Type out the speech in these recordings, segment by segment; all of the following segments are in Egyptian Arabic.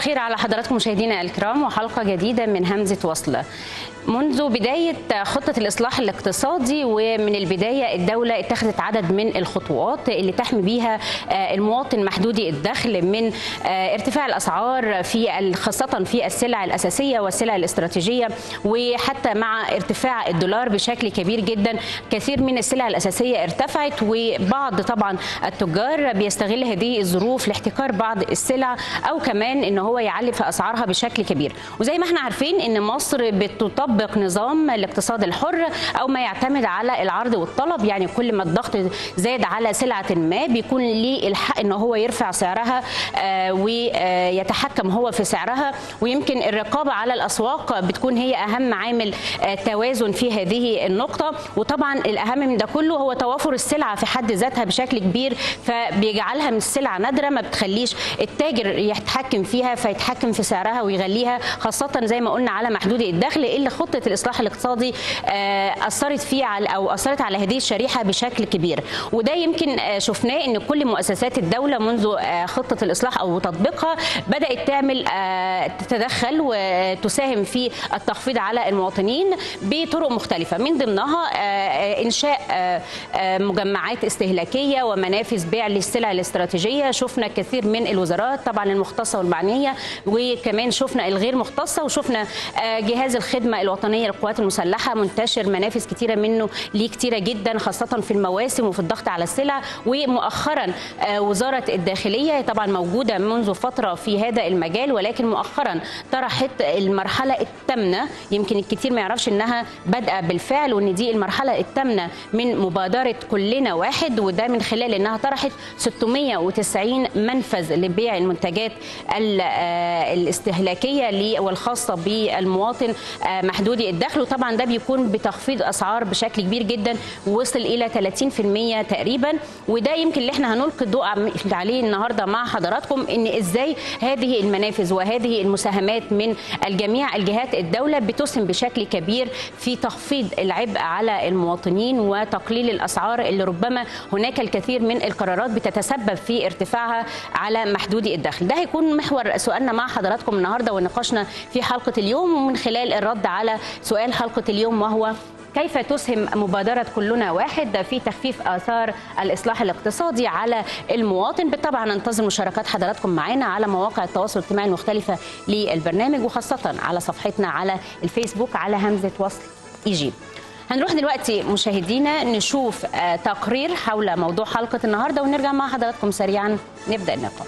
الخير على حضراتكم مشاهدينا الكرام وحلقة جديدة من همزة وصل منذ بداية خطة الإصلاح الاقتصادي ومن البداية الدولة اتخذت عدد من الخطوات اللي تحمي بيها المواطن محدودي الدخل من ارتفاع الأسعار في خاصة في السلع الأساسية والسلع الاستراتيجية وحتى مع ارتفاع الدولار بشكل كبير جدا كثير من السلع الأساسية ارتفعت وبعض طبعا التجار بيستغل هذه الظروف لاحتكار بعض السلع أو كمان إن هو يعلي في أسعارها بشكل كبير وزي ما احنا عارفين إن مصر بتطبق يطبق نظام الاقتصاد الحر او ما يعتمد على العرض والطلب يعني كل ما الضغط زاد على سلعه ما بيكون ليه الحق ان هو يرفع سعرها ويتحكم هو في سعرها ويمكن الرقابه على الاسواق بتكون هي اهم عامل توازن في هذه النقطه وطبعا الاهم من ده كله هو توافر السلعه في حد ذاتها بشكل كبير فبيجعلها من السلعه نادره ما بتخليش التاجر يتحكم فيها فيتحكم في سعرها ويغليها خاصه زي ما قلنا على محدودي الدخل اللي خطه الاصلاح الاقتصادي اثرت فيه على او اثرت على هذه الشريحه بشكل كبير وده يمكن شفناه ان كل مؤسسات الدوله منذ خطه الاصلاح او تطبيقها بدات تعمل تتدخل وتساهم في التخفيض على المواطنين بطرق مختلفه من ضمنها انشاء مجمعات استهلاكيه ومنافذ بيع للسلع الاستراتيجيه شفنا كثير من الوزارات طبعا المختصه والمعنيه وكمان شفنا الغير مختصه وشفنا جهاز الخدمه الوطنيه للقوات المسلحه منتشر منافذ كتيره منه ليه كتيره جدا خاصه في المواسم وفي الضغط على السلع ومؤخرا وزاره الداخليه طبعا موجوده منذ فتره في هذا المجال ولكن مؤخرا طرحت المرحله الثامنه يمكن الكثير ما يعرفش انها بادئه بالفعل وان دي المرحله الثامنه من مبادره كلنا واحد وده من خلال انها طرحت 690 منفذ لبيع المنتجات الاستهلاكيه والخاصه بالمواطن محدودي الدخل وطبعا ده بيكون بتخفيض اسعار بشكل كبير جدا ووصل الى 30% تقريبا وده يمكن اللي احنا هنلقي الضوء عليه النهارده مع حضراتكم ان ازاي هذه المنافذ وهذه المساهمات من الجميع الجهات الدوله بتسهم بشكل كبير في تخفيض العبء على المواطنين وتقليل الاسعار اللي ربما هناك الكثير من القرارات بتتسبب في ارتفاعها على محدودي الدخل ده هيكون محور سؤالنا مع حضراتكم النهارده ونقاشنا في حلقه اليوم ومن خلال الرد على سؤال حلقة اليوم وهو كيف تسهم مبادرة كلنا واحد في تخفيف آثار الإصلاح الاقتصادي على المواطن بالطبع ننتظر مشاركات حضراتكم معنا على مواقع التواصل الاجتماعي المختلفة للبرنامج وخاصة على صفحتنا على الفيسبوك على همزة وصل إيجي هنروح دلوقتي مشاهدينا نشوف تقرير حول موضوع حلقة النهاردة ونرجع مع حضراتكم سريعا نبدأ النقاش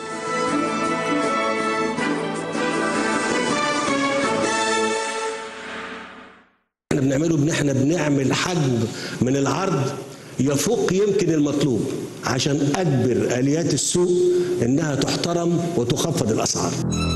احنا بنعمله ان احنا بنعمل حجم من العرض يفوق يمكن المطلوب عشان اجبر اليات السوق انها تحترم وتخفض الاسعار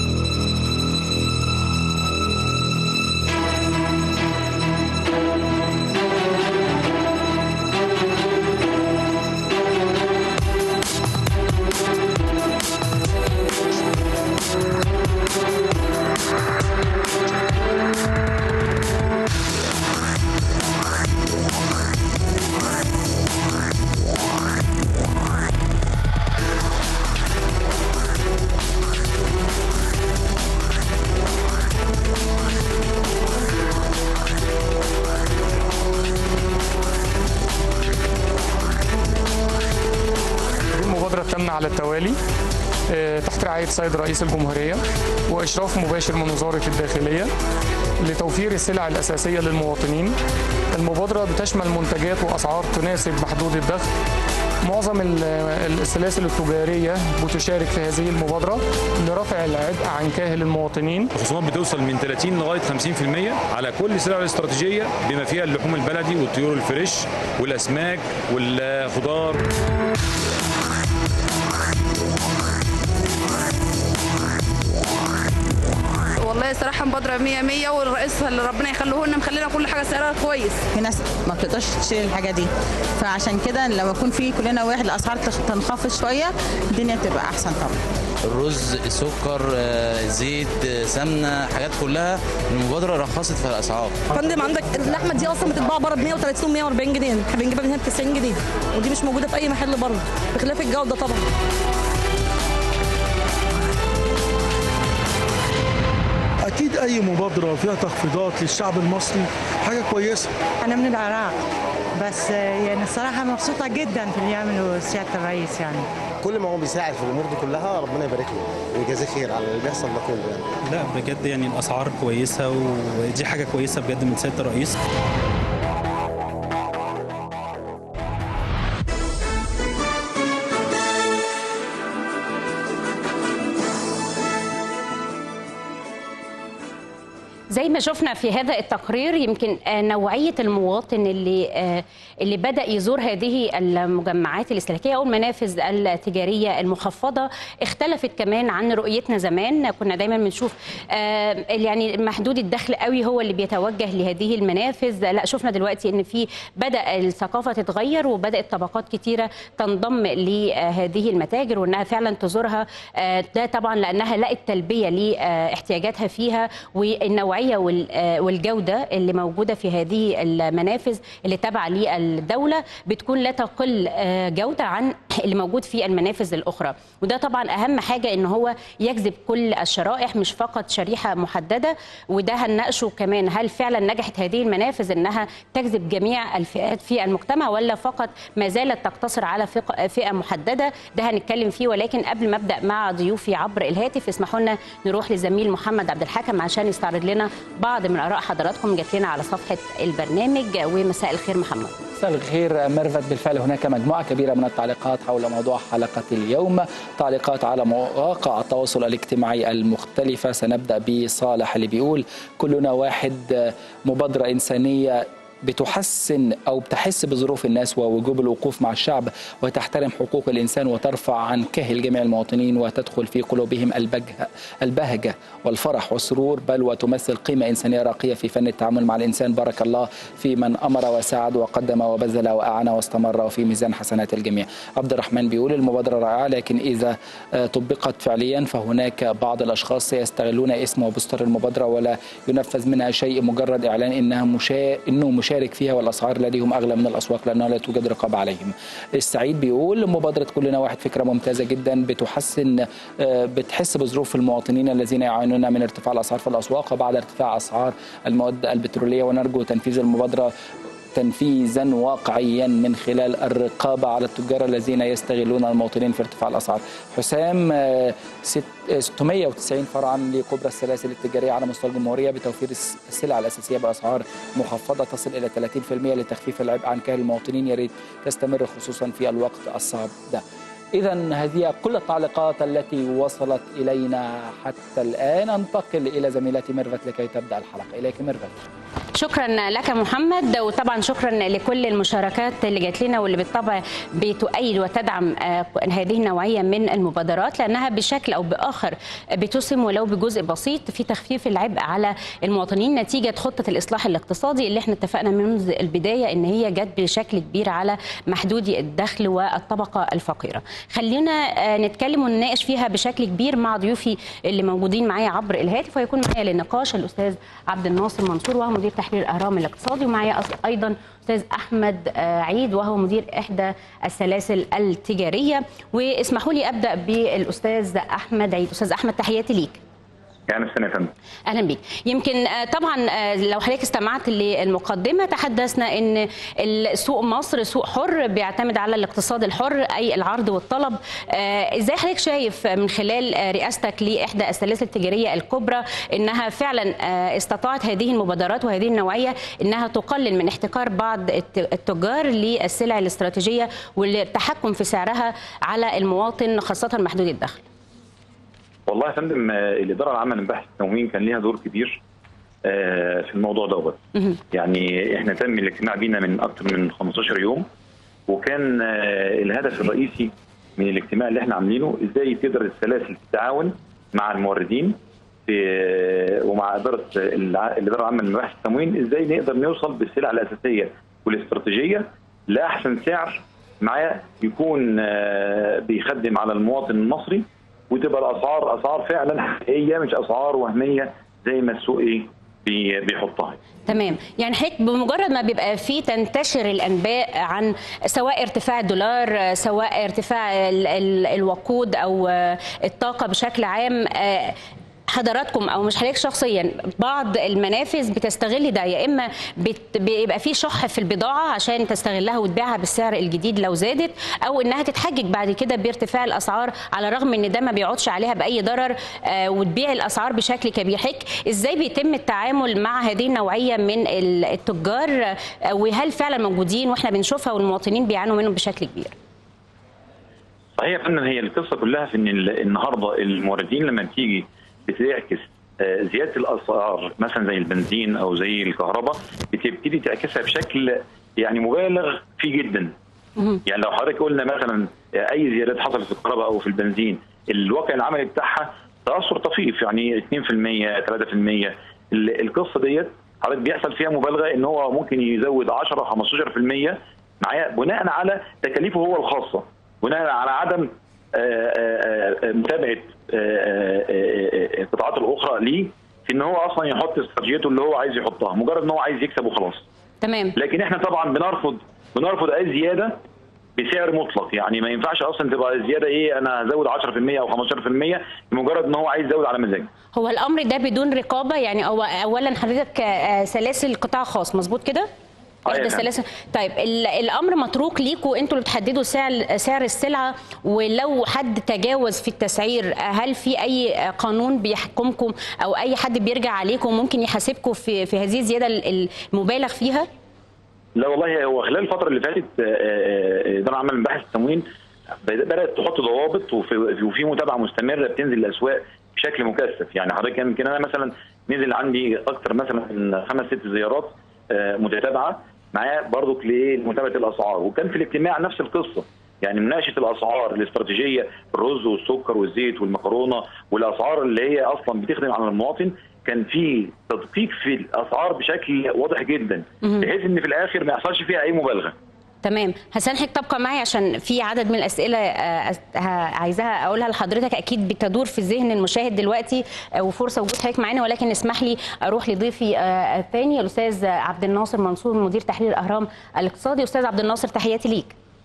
على التوالي تحت رعاية سيد رئيس الجمهورية وإشراف مباشر من وزارة الداخلية لتوفير السلع الأساسية للمواطنين المبادرة بتشمل منتجات وأسعار تناسب محدود الدخل معظم السلاسل التجارية بتشارك في هذه المبادرة لرفع العبء عن كاهل المواطنين الخصومات بتوصل من 30 لغاية 50% على كل السلع الاستراتيجية بما فيها اللحوم البلدي والطيور الفريش والأسماك والخضار والله صراحه مبادره 100 100 والرئيس اللي ربنا يخليه لنا مخلينا كل حاجه سعرها كويس في ناس ما بتقدرش تشتري الحاجه دي فعشان كده لما يكون في كلنا واحد الاسعار تنخفض شويه الدنيا تبقى احسن طبعا الرز سكر زيت سمنه حاجات كلها المبادره رخصت في الاسعار فندم عندك اللحمه دي اصلا بتتباع بره ب 130 و 140 جنيه احنا بنجيبها من هنا ب 90 جنيه ودي مش موجوده في اي محل بره بخلاف الجوده طبعا اي مبادره فيها تخفيضات للشعب المصري حاجه كويسه انا من العراق بس يعني الصراحه مبسوطه جدا في اللي يعمله سياده الرئيس يعني كل ما هو بيساعد في الامور دي كلها ربنا يبارك له ويجازيه خير على اللي بيحصل ده كله يعني. لا بجد يعني الاسعار كويسه ودي حاجه كويسه بجد من سياده الرئيس زي ما شفنا في هذا التقرير يمكن آه، نوعيه المواطن اللي آه، اللي بدا يزور هذه المجمعات الاستهلاكيه او المنافذ التجاريه المخفضه اختلفت كمان عن رؤيتنا زمان كنا دايما بنشوف آه، يعني محدود الدخل قوي هو اللي بيتوجه لهذه المنافذ لا شفنا دلوقتي ان في بدا الثقافه تتغير وبدات طبقات كتيره تنضم لهذه المتاجر وانها فعلا تزورها آه، ده طبعا لانها لقت تلبيه لاحتياجاتها فيها والنوعيه وال- آه، والجوده اللي موجوده في هذه المنافذ اللي تابعه للدوله بتكون لا تقل آه، جوده عن اللي موجود في المنافذ الاخرى وده طبعا اهم حاجه ان هو يجذب كل الشرائح مش فقط شريحه محدده وده هنناقشه كمان هل فعلا نجحت هذه المنافذ انها تجذب جميع الفئات في المجتمع ولا فقط ما زالت تقتصر على فق- فئه محدده ده هنتكلم فيه ولكن قبل ما ابدا مع ضيوفي عبر الهاتف اسمحوا لنا نروح لزميل محمد عبد الحكم عشان يستعرض لنا بعض من اراء حضراتكم جات لنا على صفحه البرنامج ومساء الخير محمد مساء الخير ميرفت بالفعل هناك مجموعة كبيرة من التعليقات حول موضوع حلقة اليوم تعليقات على مواقع التواصل الاجتماعي المختلفة سنبدأ بصالح اللي بيقول كلنا واحد مبادرة إنسانية بتحسن او بتحس بظروف الناس ووجوب الوقوف مع الشعب وتحترم حقوق الانسان وترفع عن كاهل جميع المواطنين وتدخل في قلوبهم البجه البهجه والفرح والسرور بل وتمثل قيمه انسانيه راقيه في فن التعامل مع الانسان بارك الله في من امر وساعد وقدم وبذل واعان واستمر وفي ميزان حسنات الجميع. عبد الرحمن بيقول المبادره رائعه لكن اذا آه، طبقت فعليا فهناك بعض الاشخاص سيستغلون اسم وبوستر المبادره ولا ينفذ منها شيء مجرد اعلان انها مشا... انه مشارك فيها والاسعار لديهم اغلى من الاسواق لانها لا توجد رقابه عليهم. السعيد بيقول مبادره كلنا واحد فكره ممتازه جدا بتحسن آه، بتحس بظروف المواطنين الذين يعانون من ارتفاع الاسعار في الاسواق وبعد ارتفاع اسعار المواد البتروليه ونرجو تنفيذ المبادره تنفيذا واقعيا من خلال الرقابة على التجار الذين يستغلون المواطنين في ارتفاع الأسعار حسام آه، ست- آه، 690 فرعا لكبرى السلاسل التجارية على مستوى الجمهورية بتوفير الس- السلع الأساسية بأسعار مخفضة تصل إلى 30% لتخفيف العبء عن كاهل المواطنين يا ريت تستمر خصوصا في الوقت الصعب ده إذا هذه كل التعليقات التي وصلت إلينا حتى الآن أنتقل إلى زميلتي ميرفت لكي تبدأ الحلقة إليك ميرفت شكرا لك محمد وطبعا شكرا لكل المشاركات اللي جات لنا واللي بالطبع بتؤيد وتدعم آه، هذه النوعيه من المبادرات لانها بشكل او باخر بتسهم ولو بجزء بسيط في تخفيف العبء على المواطنين نتيجه خطه الاصلاح الاقتصادي اللي احنا اتفقنا منذ البدايه ان هي جت بشكل كبير على محدودي الدخل والطبقه الفقيره. خلينا آه، نتكلم ونناقش فيها بشكل كبير مع ضيوفي اللي موجودين معايا عبر الهاتف ويكون معايا للنقاش الاستاذ عبد الناصر منصور وهو مدير تحرير الاهرام الاقتصادي ومعايا أص- ايضا استاذ احمد آه، عيد وهو مدير احدى السلاسل التجاريه واسمحوا لي ابدا بالاستاذ احمد عيد استاذ احمد تحياتي ليك يعني السنة يا فندم اهلا بيك يمكن آه، طبعا آه، لو حضرتك استمعت للمقدمه تحدثنا ان السوق مصر سوق حر بيعتمد على الاقتصاد الحر اي العرض والطلب آه، ازاي حضرتك شايف من خلال آه، رئاستك لاحدى السلاسل التجاريه الكبرى انها فعلا آه، استطاعت هذه المبادرات وهذه النوعيه انها تقلل من احتكار بعض الت- التجار للسلع الاستراتيجيه والتحكم في سعرها على المواطن خاصه محدود الدخل والله يا فندم آه، الإدارة العامة للبحث التموين كان ليها دور كبير آه، في الموضوع دوت يعني احنا تم الاجتماع بينا من أكثر من 15 يوم وكان آه، الهدف الرئيسي من الاجتماع اللي احنا عاملينه ازاي تقدر السلاسل تتعاون مع الموردين في آه، ومع إدارة الع- الإدارة العامة للبحث التموين ازاي نقدر نوصل بالسلع الأساسية والاستراتيجية لأحسن سعر معاه يكون آه، بيخدم على المواطن المصري وتبقى الاسعار اسعار فعلا حقيقيه مش اسعار وهميه زي ما السوق ايه بي- بيحطها تمام يعني حضرتك بمجرد ما بيبقى في تنتشر الانباء عن سواء ارتفاع الدولار سواء ارتفاع ال ال الوقود او الطاقه بشكل عام آه، حضراتكم او مش حضرتك شخصيا بعض المنافذ بتستغل ده يا اما بت- بيبقى في شح في البضاعه عشان تستغلها وتبيعها بالسعر الجديد لو زادت او انها تتحجج بعد كده بارتفاع الاسعار على الرغم ان ده ما بيعودش عليها باي ضرر آه، وتبيع الاسعار بشكل كبير حضرتك ازاي بيتم التعامل مع هذه النوعيه من ال- التجار آه، وهل فعلا موجودين واحنا بنشوفها والمواطنين بيعانوا منهم بشكل كبير صحيح يا فندم هي القصه كلها في ان ال- النهارده الموردين لما بتيجي بتعكس آه، زياده الاسعار مثلا زي البنزين او زي الكهرباء بتبتدي تعكسها بشكل يعني مبالغ فيه جدا يعني لو حضرتك قلنا مثلا اي زيادات حصلت في الكهرباء او في البنزين الواقع العملي بتاعها تاثر طفيف يعني 2% 3% ال- القصه ديت حضرتك بيحصل فيها مبالغه ان هو ممكن يزود 10 15% معايا بناء على تكاليفه هو الخاصه بناء على عدم آه، آه، آه، متابعه آه، آه، آه، القطاعات الاخرى ليه في ان هو اصلا يحط استراتيجيته اللي هو عايز يحطها مجرد ان هو عايز يكسب وخلاص تمام لكن احنا طبعا بنرفض بنرفض اي زياده بسعر مطلق يعني ما ينفعش اصلا تبقى الزياده ايه انا هزود 10% او 15% لمجرد ان هو عايز يزود على مزاجه هو الامر ده بدون رقابه يعني أو اولا حضرتك آه، سلاسل قطاع خاص مظبوط كده أيوة احدى يا فندم. السلاسل طيب ال- الامر متروك ليكوا انتوا اللي بتحددوا سعر سعر السلعه ولو حد تجاوز في التسعير هل في اي قانون بيحكمكم او اي حد بيرجع عليكم ممكن يحاسبكم في في هذه الزياده المبالغ فيها لا والله هو خلال الفتره اللي فاتت آه، آه، اداره عمل مباحث التموين بدات تحط ضوابط وفي, وفي متابعه مستمره بتنزل الاسواق بشكل مكثف يعني حضرتك يمكن انا مثلا نزل عندي اكثر مثلا من خمس ست زيارات آه، متتابعه معايا برضو لمتابعه الاسعار وكان في الاجتماع نفس القصه يعني مناقشه الاسعار الاستراتيجيه الرز والسكر والزيت والمكرونه والاسعار اللي هي اصلا بتخدم على المواطن كان في تدقيق في الاسعار بشكل واضح جدا مهم. بحيث ان في الاخر ما يحصلش فيها اي مبالغه تمام حسن حضرتك تبقى معي عشان في عدد من الاسئله آه، أس- ه- عايزاها اقولها لحضرتك اكيد بتدور في ذهن المشاهد دلوقتي آه، وفرصه وجود حضرتك معانا ولكن اسمح لي اروح لضيفي آه، الثاني الاستاذ عبد الناصر منصور مدير تحرير الاهرام الاقتصادي استاذ عبد الناصر تحياتي ليك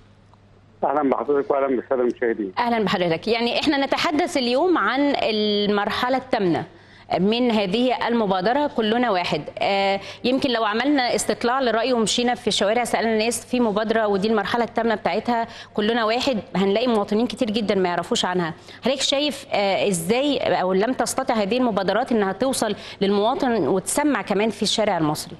اهلا بحضرتك واهلا بالساده المشاهدين اهلا بحضرتك يعني احنا نتحدث اليوم عن المرحله الثامنه من هذه المبادرة كلنا واحد آه، يمكن لو عملنا استطلاع للرأي ومشينا في الشوارع سألنا الناس في مبادرة ودي المرحلة الثامنة بتاعتها كلنا واحد هنلاقي مواطنين كتير جدا ما يعرفوش عنها حضرتك شايف آه، ازاي او لم تستطع هذه المبادرات انها توصل للمواطن وتسمع كمان في الشارع المصري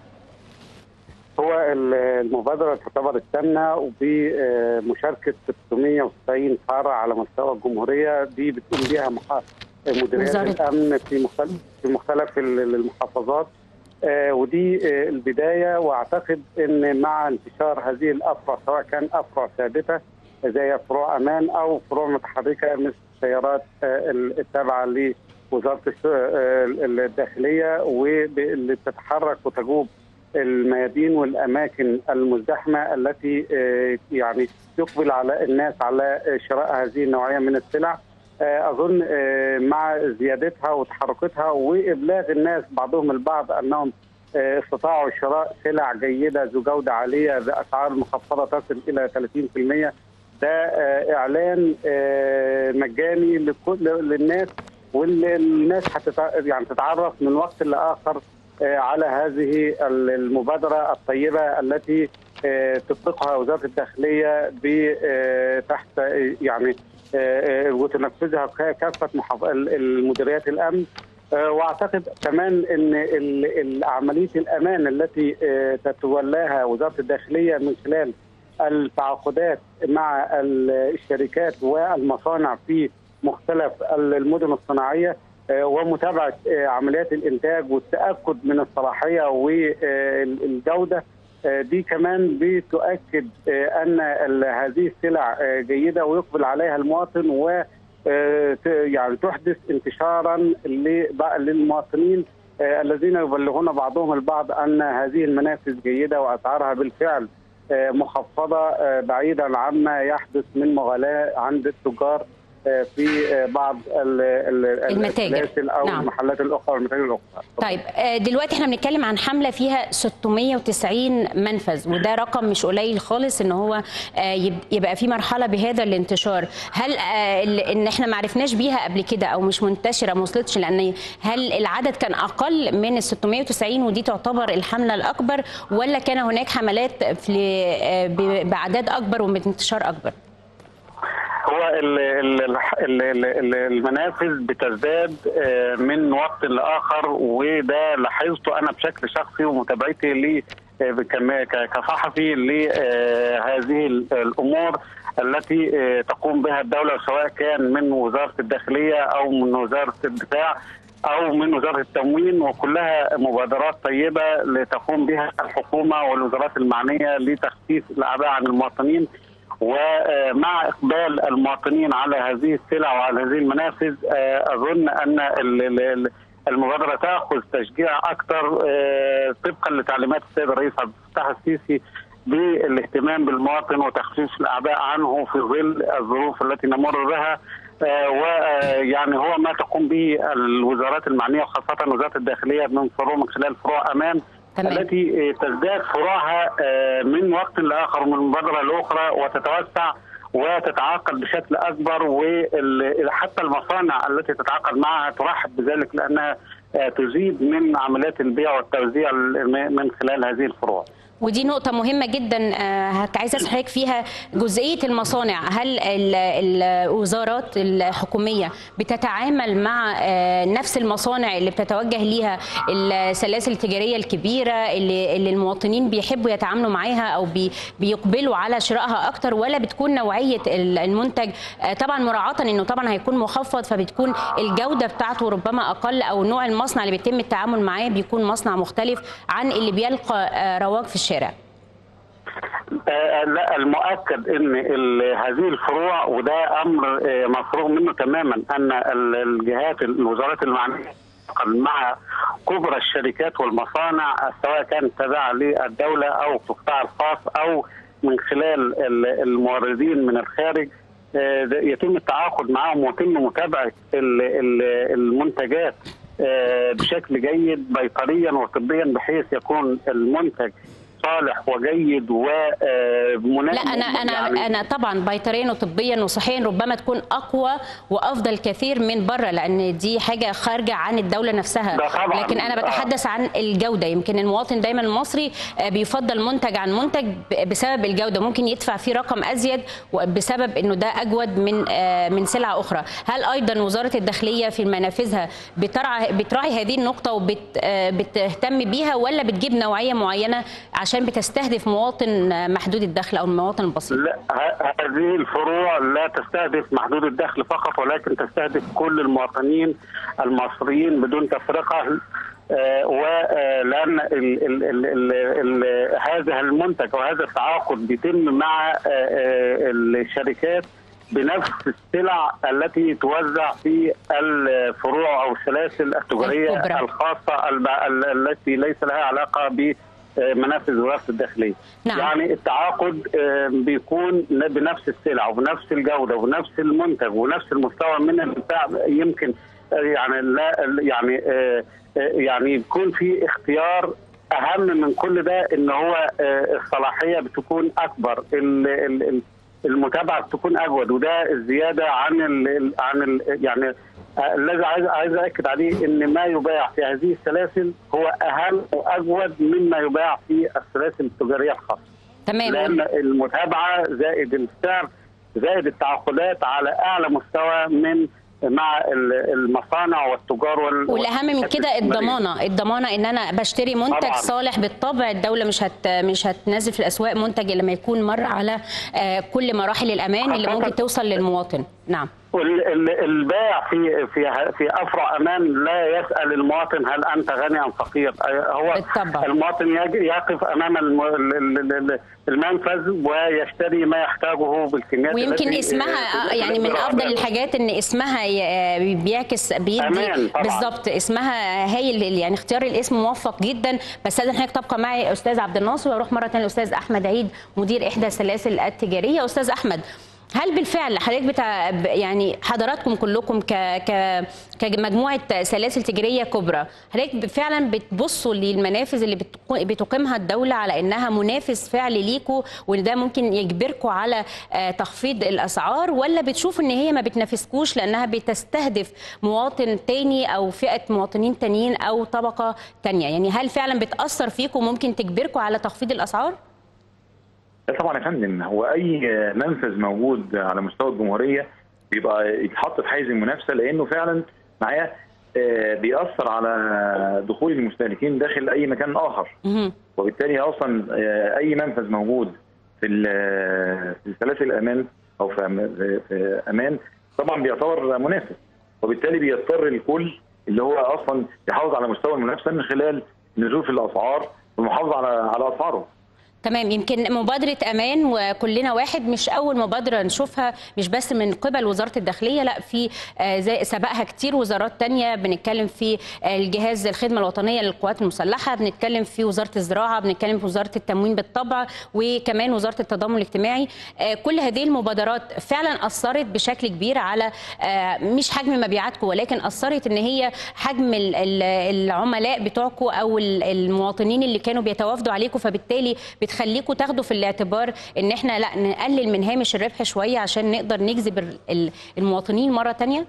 هو ال- المبادره تعتبر الثامنه وبمشاركه 690 فرع على مستوى الجمهوريه دي بتقوم بيها مح- مديريات وزارة- الامن في مختلف في مختلف ال- المحافظات آه، ودي آه، البدايه واعتقد ان مع انتشار هذه الافرع سواء كان افرع ثابته زي فروع امان او فروع متحركه مثل السيارات آه، التابعه لوزاره الس- آه، الداخليه واللي بتتحرك وتجوب الميادين والاماكن المزدحمه التي آه، يعني يقبل على الناس على شراء هذه النوعيه من السلع آه، اظن آه، مع زيادتها وتحركتها وابلاغ الناس بعضهم البعض انهم آه، استطاعوا شراء سلع جيده ذو جوده عاليه باسعار مخفضه تصل الى 30% ده آه، اعلان آه، مجاني لكل للناس واللي الناس هتتع... يعني تتعرف من وقت لاخر آه، على هذه المبادره الطيبه التي آه، تطلقها وزاره الداخليه ب- آه، تحت آه، يعني آه، آه، وتنفذها ك- كافه محاف- ال- المديريات الامن آه، واعتقد كمان ان ال- ال- عمليه الامان التي آه، تتولاها وزاره الداخليه من خلال التعاقدات مع ال- الشركات والمصانع في مختلف ال- المدن الصناعيه آه، ومتابعه آه، عمليات الانتاج والتاكد من الصلاحيه والجوده آه، دي كمان بتؤكد آه، ان ال- هذه السلع آه، جيده ويقبل عليها المواطن و آه، ت- يعني تحدث انتشارا لبع- للمواطنين آه، الذين يبلغون بعضهم البعض ان هذه المنافذ جيده واسعارها بالفعل آه، مخفضه آه، بعيدا عما يحدث من مغالاه عند التجار آه، في آه، بعض ال- ال- المتاجر. السلاسل او نعم. المحلات الاخرى والمتاجر الاخرى طيب آه، دلوقتي احنا بنتكلم عن حمله فيها 690 منفذ وده رقم مش قليل خالص ان هو آه، يب- يبقى في مرحله بهذا الانتشار هل آه، ال- ان احنا ما عرفناش بيها قبل كده او مش منتشره ما وصلتش لان هل العدد كان اقل من ال 690 ودي تعتبر الحمله الاكبر ولا كان هناك حملات في آه، ب- باعداد اكبر وبانتشار اكبر هو ال- ال- الح- ال- ال- ال- المنافذ بتزداد آه، من وقت لاخر وده لاحظته انا بشكل شخصي ومتابعتي ل آه، كم- ك- كصحفي لهذه الامور التي آه، تقوم بها الدوله سواء كان من وزاره الداخليه او من وزاره الدفاع او من وزاره التموين وكلها مبادرات طيبه لتقوم بها الحكومه والوزارات المعنيه لتخفيف الاعباء عن المواطنين ومع اقبال المواطنين على هذه السلع وعلى هذه المنافذ آه، اظن ان ال- ال- ال- المبادره تاخذ تشجيع اكثر آه، طبقا لتعليمات السيد الرئيس عبد الفتاح السيسي بالاهتمام بالمواطن وتخفيف الاعباء عنه في ظل الظروف التي نمر بها ويعني هو ما تقوم به الوزارات المعنيه وخاصه وزاره الداخليه من فروع من خلال فروع امان تمام. التي تزداد فروعها آه، من وقت لاخر ومن مبادره لاخرى وتتوسع وتتعاقد بشكل اكبر وحتى المصانع التي تتعاقد معها ترحب بذلك لانها آه، تزيد من عمليات البيع والتوزيع من خلال هذه الفروع. ودي نقطة مهمة جدا آه، هت- عايزة أسأل حضرتك فيها جزئية المصانع هل ال- الوزارات الحكومية بتتعامل مع آه، نفس المصانع اللي بتتوجه ليها السلاسل التجارية الكبيرة اللي, اللي المواطنين بيحبوا يتعاملوا معاها أو بي بيقبلوا على شرائها أكتر ولا بتكون نوعية ال- المنتج آه، طبعا مراعاة إنه طبعا هيكون مخفض فبتكون الجودة بتاعته ربما أقل أو نوع المصنع اللي بيتم التعامل معاه بيكون مصنع مختلف عن اللي بيلقى آه، رواج في الشارع آه، لا المؤكد ان ال- هذه الفروع وده امر آه، مفروغ منه تماما ان ال- الجهات الوزارات المعنيه مع كبرى الشركات والمصانع سواء كانت تابعه للدوله او في القطاع الخاص او من خلال ال- الموردين من الخارج آه، ده يتم التعاقد معهم ويتم متابعه ال- ال- المنتجات آه، بشكل جيد بيطريا وطبيا بحيث يكون المنتج صالح وجيد ومناسب لا انا انا انا طبعا بيطريا وطبيا وصحيا ربما تكون اقوى وافضل كثير من بره لان دي حاجه خارجه عن الدوله نفسها ده طبعاً. لكن انا بتحدث عن الجوده يمكن المواطن دايما المصري آه، بيفضل منتج عن منتج ب- بسبب الجوده ممكن يدفع فيه رقم ازيد بسبب انه ده اجود من آه، من سلعه اخرى هل ايضا وزاره الداخليه في منافذها بترعى بتراعي هذه النقطه وبتهتم بيها ولا بتجيب نوعيه معينه عشان بتستهدف مواطن آه، محدود الدخل او المواطن البسيط لا ه- هذه الفروع لا تستهدف محدود الدخل فقط ولكن تستهدف كل المواطنين المصريين بدون تفرقه آه، ولان ال ال ال ال ال هذا المنتج وهذا التعاقد بيتم مع آه، آه، الشركات بنفس السلع التي توزع في الفروع او السلاسل التجاريه الكبرى. الخاصه الب- ال- التي ليس لها علاقه بمنافذ وزاره الداخليه. نعم. يعني التعاقد آه، بيكون بنفس السلع وبنفس الجوده وبنفس المنتج ونفس المستوى من البتاع يمكن آه، يعني لا يعني آه، آه، يعني يكون في اختيار اهم من كل ده ان هو آه، الصلاحيه بتكون اكبر ال- ال- ال- المتابعه بتكون اجود وده الزياده عن ال ال- عن ال يعني آه، الذي عايز عايز اكد عليه ان ما يباع في هذه السلاسل هو اهم واجود مما يباع في السلاسل التجاريه الخاصه. تمام لان المتابعه زائد السعر زائد التعاقدات على اعلى مستوى من مع ال- المصانع والتجار وال والاهم من كده الضمانه الضمانه ان انا بشتري منتج طبعاً. صالح بالطبع الدوله مش هت مش هتنزل في الاسواق منتج الا لما يكون مر على آه، كل مراحل الامان اللي ممكن توصل للمواطن نعم وال- ال- البائع في في في افرع امان لا يسال المواطن هل انت غني ام فقير آه، هو بالطبع. المواطن يج- يقف امام الم- ال- ال- ال- المنفذ ويشتري ما يحتاجه بالكميات ويمكن التي- اسمها آه، آه، يعني من تقدر افضل عليها. الحاجات ان اسمها ي- آه، بيعكس بيدي أمان طبعاً. بالظبط اسمها هايل يعني اختيار الاسم موفق جدا بس لازم حضرتك تبقى معي استاذ عبد الناصر واروح مره ثانيه الاستاذ احمد عيد مدير احدى السلاسل التجاريه استاذ احمد هل بالفعل حضرتك بتاع يعني حضراتكم كلكم ك ك كمجموعه سلاسل تجاريه كبرى حضرتك فعلا بتبصوا للمنافذ اللي بتق- بتقيمها الدوله على انها منافس فعلي ليكوا وان ده ممكن يجبركم على آه، تخفيض الاسعار ولا بتشوفوا ان هي ما بتنافسكوش لانها بتستهدف مواطن تاني او فئه مواطنين تانيين او طبقه تانية يعني هل فعلا بتاثر فيكم وممكن تجبركم على تخفيض الاسعار؟ لا طبعا يا فندم هو اي منفذ موجود على مستوى الجمهوريه بيبقى يتحط في حيز المنافسه لانه فعلا معايا آه، بيأثر على دخول المستهلكين داخل اي مكان اخر وبالتالي اصلا آه، اي منفذ موجود في ال- في سلاسل الامان او في أم- في- في امان طبعا بيعتبر منافس وبالتالي بيضطر الكل اللي هو اصلا يحافظ على مستوى المنافسه من خلال نزول في الاسعار والمحافظه على على اسعاره تمام يمكن مبادرة أمان وكلنا واحد مش أول مبادرة نشوفها مش بس من قبل وزارة الداخلية لا في آه، زي سبقها كتير وزارات تانية بنتكلم في آه، الجهاز الخدمة الوطنية للقوات المسلحة بنتكلم في وزارة الزراعة بنتكلم في وزارة التموين بالطبع وكمان وزارة التضامن الاجتماعي آه، كل هذه المبادرات فعلا أثرت بشكل كبير على آه، مش حجم مبيعاتكم ولكن أثرت إن هي حجم ال- ال- العملاء بتوعكم أو ال- المواطنين اللي كانوا بيتوافدوا عليكم فبالتالي بتخليكم تاخدوا في الاعتبار ان احنا لا نقلل من هامش الربح شويه عشان نقدر نجذب ال- ال- المواطنين مره تانية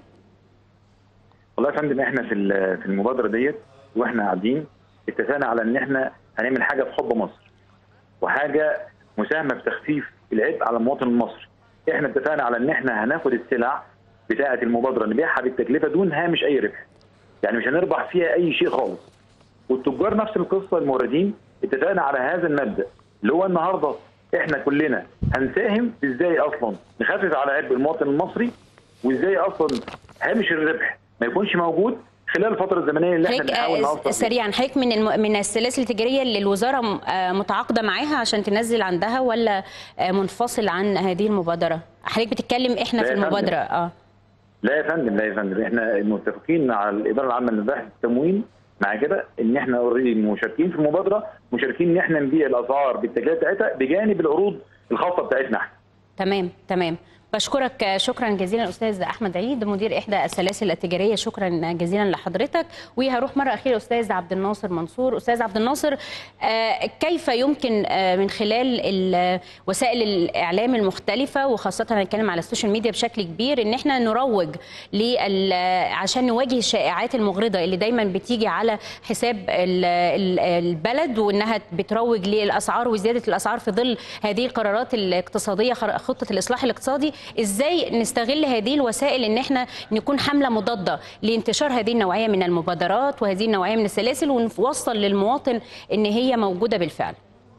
والله يا فندم احنا في ال- في المبادره ديت واحنا قاعدين اتفقنا على ان احنا هنعمل حاجه في حب مصر وحاجه مساهمه في تخفيف العبء على المواطن المصري. احنا اتفقنا على ان احنا هناخد السلع بتاعه المبادره نبيعها بالتكلفه دون هامش اي ربح. يعني مش هنربح فيها اي شيء خالص. والتجار نفس القصه الموردين اتفقنا على هذا المبدا اللي هو النهارده احنا كلنا هنساهم في ازاي اصلا نخفف على عبء المواطن المصري وازاي اصلا هامش الربح ما يكونش موجود خلال الفتره الزمنيه اللي احنا حضرتك بنحاول آه، نوصل فيها. سريعا حضرتك من الم... من السلاسل التجاريه اللي الوزاره م- آه، متعاقده معاها عشان تنزل عندها ولا آه، منفصل عن هذه المبادره حضرتك بتتكلم احنا لا في يا فندم. المبادره اه لا يا فندم لا يا فندم احنا متفقين مع الاداره العامه للبحث التموين مع كده ان احنا اوريدي مشاركين في المبادره مشاركين ان احنا نبيع الاسعار بالتكلفه بتاعتها بجانب العروض الخاصه بتاعتنا احنا تمام تمام بشكرك آه، شكرا جزيلا استاذ احمد عيد مدير احدى السلاسل التجاريه شكرا جزيلا لحضرتك وهروح مره اخيره استاذ عبد الناصر منصور استاذ عبد الناصر آه، كيف يمكن آه، من خلال ال- وسائل الاعلام المختلفه وخاصه هنتكلم على السوشيال ميديا بشكل كبير ان احنا نروج لل عشان نواجه الشائعات المغرضه اللي دايما بتيجي على حساب ال- ال- البلد وانها بتروج للاسعار وزياده الاسعار في ظل هذه القرارات الاقتصاديه خر- خطه الاصلاح الاقتصادي ازاي نستغل هذه الوسائل ان احنا نكون حمله مضاده لانتشار هذه النوعيه من المبادرات وهذه النوعيه من السلاسل ونوصل للمواطن ان هي موجوده بالفعل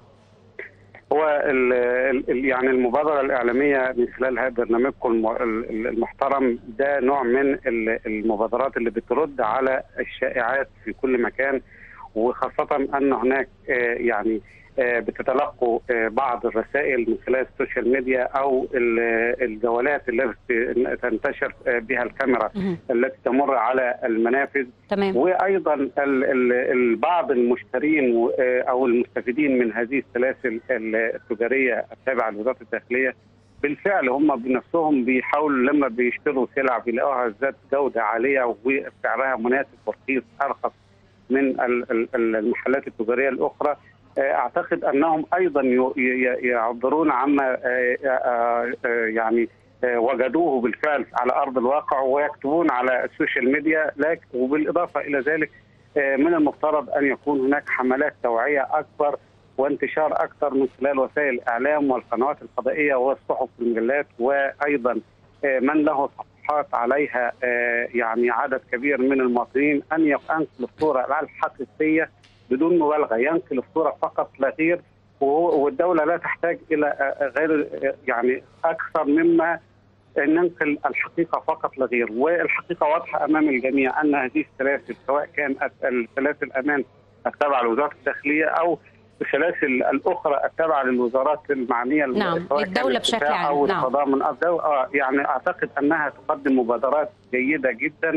هو ال ال يعني المبادره الاعلاميه من خلال هذا برنامجكم الم- ال- المحترم ده نوع من ال- المبادرات اللي بترد على الشائعات في كل مكان وخاصه ان هناك آه، يعني آه، بتتلقوا آه، بعض الرسائل من خلال السوشيال ميديا او ال- الجولات التي تنتشر آه، بها الكاميرا التي تمر على المنافذ تمام وايضا ال- ال- ال- بعض المشترين و- او المستفيدين من هذه السلاسل التجاريه التابعه لوزاره الداخليه بالفعل هم بنفسهم بيحاولوا لما بيشتروا سلع بيلاقوها ذات جوده عاليه وسعرها مناسب ورخيص ارخص من ال- ال- ال- المحلات التجاريه الاخرى آه، اعتقد انهم ايضا ي- ي- يعبرون عما آه، آه، آه، يعني آه، وجدوه بالفعل على ارض الواقع ويكتبون على السوشيال ميديا لكن وبالاضافه الى ذلك آه، من المفترض ان يكون هناك حملات توعيه اكبر وانتشار اكثر من خلال وسائل الاعلام والقنوات الفضائيه والصحف والمجلات وايضا آه، من له صفحات عليها آه، يعني عدد كبير من المواطنين ان يق- ينقل الصوره الحقيقيه بدون مبالغه ينقل الصوره فقط لا غير وهو- والدوله لا تحتاج الى آه، غير آه، يعني اكثر مما ننقل الحقيقه فقط لا غير والحقيقه واضحه امام الجميع ان هذه السلاسل سواء كانت السلاسل امان التابعه لوزاره الداخليه او السلاسل الاخرى التابعه للوزارات المعنيه نعم، سواء للدولة كان بشكل الدفاع عام، او نعم. التضامن الدولة آه يعني اعتقد انها تقدم مبادرات جيده جدا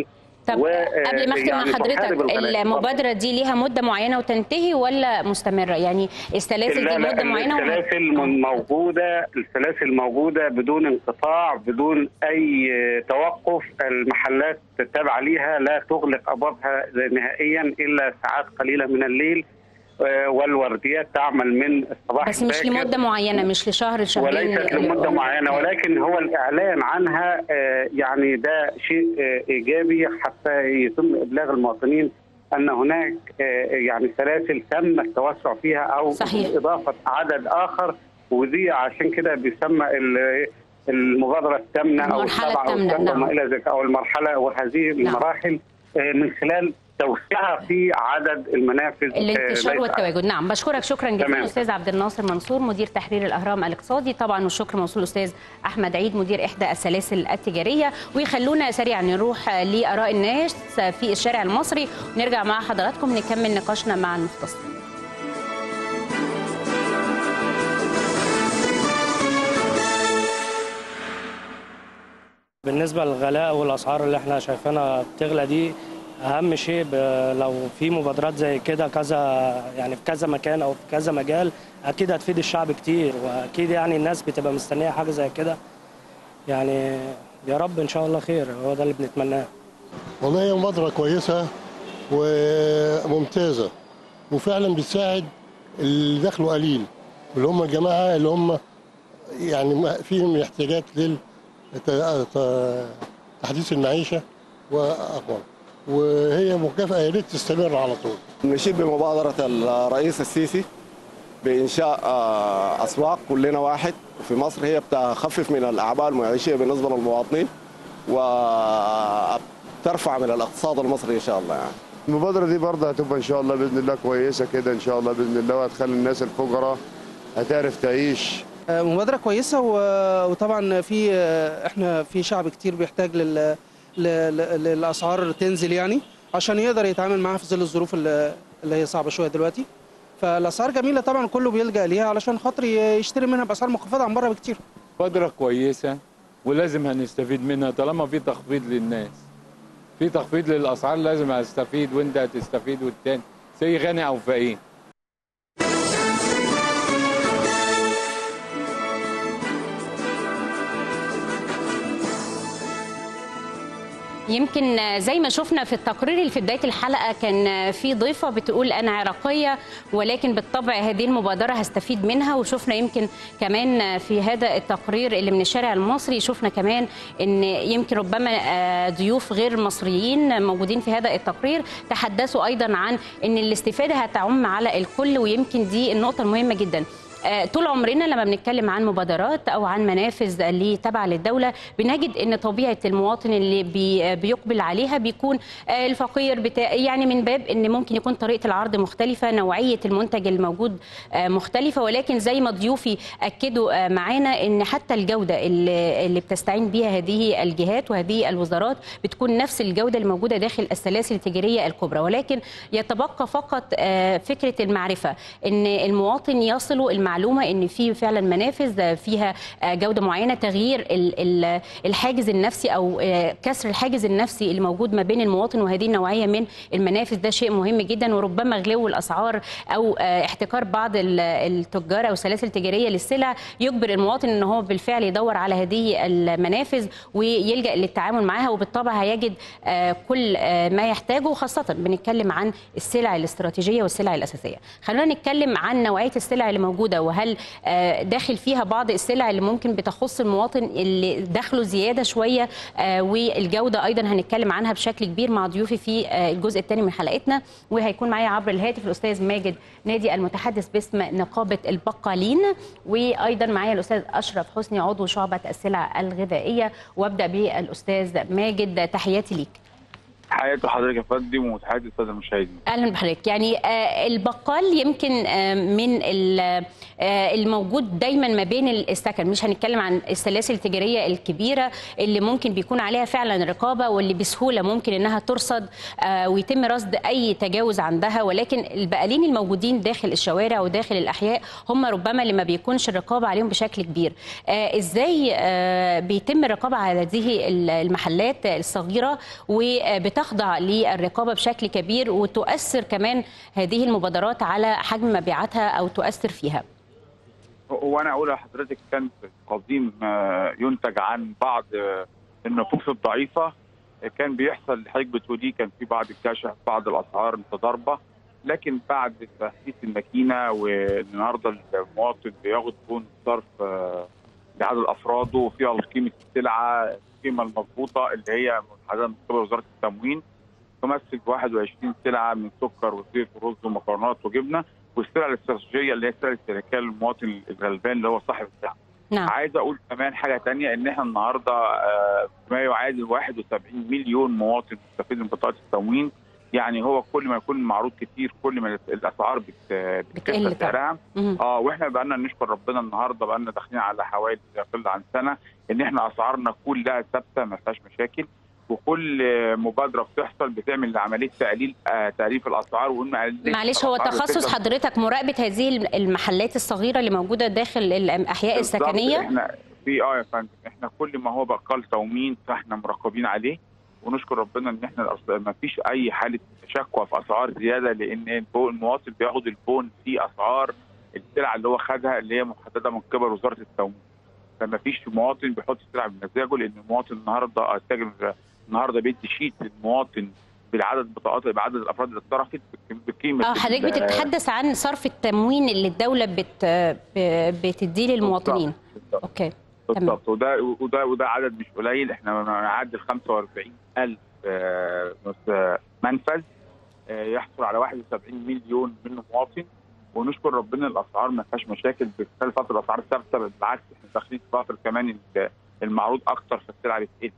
طب قبل ما اختم مع حضرتك المبادره دي ليها مده معينه وتنتهي ولا مستمره يعني السلاسل دي مده معينه السلاسل موجوده السلاسل موجوده بدون انقطاع بدون اي توقف المحلات التابعه ليها لا تغلق ابوابها نهائيا الا ساعات قليله من الليل والورديات تعمل من الصباح بس مش لمده معينه مش لشهر شهرين وليست لمده معينه ولكن هو الاعلان عنها يعني ده شيء ايجابي حتى يتم ابلاغ المواطنين ان هناك يعني سلاسل تم التوسع فيها او صحيح. اضافه عدد اخر ودي عشان كده بيسمى المبادره الثامنه او السبعه او الثامنه نعم. الى ذلك او المرحله وهذه المراحل من خلال توسعها في عدد المنافذ الانتشار والتواجد نعم بشكرك شكرا جزيلا استاذ عبد الناصر منصور مدير تحرير الاهرام الاقتصادي طبعا والشكر موصول استاذ احمد عيد مدير احدى السلاسل التجاريه ويخلونا سريعا نروح لاراء الناس في الشارع المصري ونرجع مع حضراتكم نكمل نقاشنا مع المختصين بالنسبه للغلاء والاسعار اللي احنا شايفينها بتغلى دي اهم شيء لو في مبادرات زي كده كذا يعني في كذا مكان او في كذا مجال اكيد هتفيد الشعب كتير واكيد يعني الناس بتبقى مستنيه حاجه زي كده يعني يا رب ان شاء الله خير هو ده اللي بنتمناه والله هي مبادره كويسه وممتازه وفعلا بتساعد اللي دخله قليل اللي هم الجماعه اللي هم يعني فيهم احتياجات لل تحديث المعيشه واقوى وهي مكافاه يا ريت تستمر على طول. نشيد بمبادره الرئيس السيسي بانشاء اسواق كلنا واحد في مصر هي بتخفف من الاعباء المعيشيه بالنسبه للمواطنين وترفع من الاقتصاد المصري ان شاء الله يعني. المبادره دي برضه هتبقى ان شاء الله باذن الله كويسه كده ان شاء الله باذن الله وهتخلي الناس الفقراء هتعرف تعيش مبادرة كويسة وطبعا في احنا في شعب كتير بيحتاج لل للاسعار تنزل يعني عشان يقدر يتعامل معاها في ظل الظروف اللي هي صعبة شوية دلوقتي فالاسعار جميلة طبعا كله بيلجأ ليها علشان خاطر يشتري منها باسعار مخفضة عن بره بكتير مبادرة كويسة ولازم هنستفيد منها طالما في تخفيض للناس في تخفيض للاسعار لازم هستفيد وانت هتستفيد والتاني زي غني او فقير يمكن زي ما شفنا في التقرير اللي في بدايه الحلقه كان في ضيفه بتقول انا عراقيه ولكن بالطبع هذه المبادره هستفيد منها وشفنا يمكن كمان في هذا التقرير اللي من الشارع المصري شفنا كمان ان يمكن ربما ضيوف غير مصريين موجودين في هذا التقرير تحدثوا ايضا عن ان الاستفاده هتعم على الكل ويمكن دي النقطه المهمه جدا طول عمرنا لما بنتكلم عن مبادرات او عن منافذ اللي تابعه للدوله بنجد ان طبيعه المواطن اللي بي بيقبل عليها بيكون الفقير بتاع يعني من باب ان ممكن يكون طريقه العرض مختلفه نوعيه المنتج الموجود مختلفه ولكن زي ما ضيوفي اكدوا معانا ان حتى الجوده اللي, اللي بتستعين بها هذه الجهات وهذه الوزارات بتكون نفس الجوده الموجوده داخل السلاسل التجاريه الكبرى ولكن يتبقى فقط فكره المعرفه ان المواطن يصل المعرفة المعلومه ان في فعلا منافذ فيها جوده معينه تغيير الحاجز النفسي او كسر الحاجز النفسي اللي موجود ما بين المواطن وهذه النوعيه من المنافذ ده شيء مهم جدا وربما غلو الاسعار او احتكار بعض التجار او السلاسل التجاريه للسلع يجبر المواطن ان هو بالفعل يدور على هذه المنافذ ويلجا للتعامل معها وبالطبع هيجد كل ما يحتاجه خاصه بنتكلم عن السلع الاستراتيجيه والسلع الاساسيه خلونا نتكلم عن نوعيه السلع اللي موجوده وهل داخل فيها بعض السلع اللي ممكن بتخص المواطن اللي دخله زياده شويه والجوده ايضا هنتكلم عنها بشكل كبير مع ضيوفي في الجزء الثاني من حلقتنا وهيكون معايا عبر الهاتف الاستاذ ماجد نادي المتحدث باسم نقابه البقالين وايضا معايا الاستاذ اشرف حسني عضو شعبه السلع الغذائيه وابدا بالاستاذ ماجد تحياتي ليك حياته حضرتك يا فندم وتحياتي الساده المشاهدين. اهلا بحضرتك، يعني البقال يمكن من الموجود دايما ما بين السكن، مش هنتكلم عن السلاسل التجاريه الكبيره اللي ممكن بيكون عليها فعلا رقابه واللي بسهوله ممكن انها ترصد ويتم رصد اي تجاوز عندها ولكن البقالين الموجودين داخل الشوارع وداخل الاحياء هم ربما اللي ما بيكونش الرقابه عليهم بشكل كبير. ازاي بيتم الرقابه على هذه المحلات الصغيره وبت بتخضع للرقابه بشكل كبير وتؤثر كمان هذه المبادرات على حجم مبيعاتها او تؤثر فيها هو انا اقول لحضرتك كان قديم آه، ينتج عن بعض آه، النفوس الضعيفه آه، كان بيحصل اللي حضرتك بتقوليه كان في بعض الكشف بعض الاسعار متضاربه لكن بعد تحديث الماكينه والنهارده المواطن بياخد بون صرف آه، لعدد افراده وفيها قيمه السلعه القيمه المضبوطه اللي هي محدده من قبل وزاره التموين تمثل 21 سلعه من سكر وزيت ورز ومكرونات وجبنه والسلع الاستراتيجيه اللي هي سلع الشركات للمواطن الغلبان اللي هو صاحب السلعه. نعم. عايز اقول كمان حاجه تانية ان احنا النهارده آه، ما يعادل 71 مليون مواطن مستفيد من بطاقه التموين يعني هو كل ما يكون معروض كتير كل ما الاسعار بت بتقل بتكسر سعرها مهم. اه واحنا بقى لنا نشكر ربنا النهارده بقى لنا داخلين على حوالي لا يقل عن سنه ان احنا اسعارنا كلها ثابته ما فيهاش مشاكل وكل آه، مبادره بتحصل بتعمل عمليه تقليل آه تقليل في الاسعار وإن معلش معلش هو الأسعار تخصص بتفضل- حضرتك مراقبه هذه المحلات الصغيره اللي موجوده داخل الاحياء بالظبط. السكنيه احنا في اه يا فندم احنا كل ما هو بقال تومين فاحنا مراقبين عليه ونشكر ربنا ان احنا الأس- ما فيش اي حاله شكوى في اسعار زياده لان البو- المواطن بياخد البون في اسعار السلعه اللي هو خدها اللي هي محدده من قبل وزاره التموين فما فيش مواطن بيحط السلعه بمزاجه لان المواطن النهارده آه، التاجر النهارده بيدي شيت للمواطن بالعدد البطاقات بعدد الافراد اللي اتصرفت بقيمه اه حضرتك ال- بتتحدث عن صرف التموين اللي الدوله بت ب- بتديه للمواطنين اوكي تمام بالظبط وده وده وده عدد مش قليل احنا نعدي ال 45000 آه، مس- منفذ آه، يحصل على 71 مليون منه مواطن ونشكر ربنا الاسعار ما فيهاش مشاكل بالتالي فتره الاسعار ثابته بالعكس احنا داخلين في فتره كمان ال- المعروض اكتر فالسلع بتقل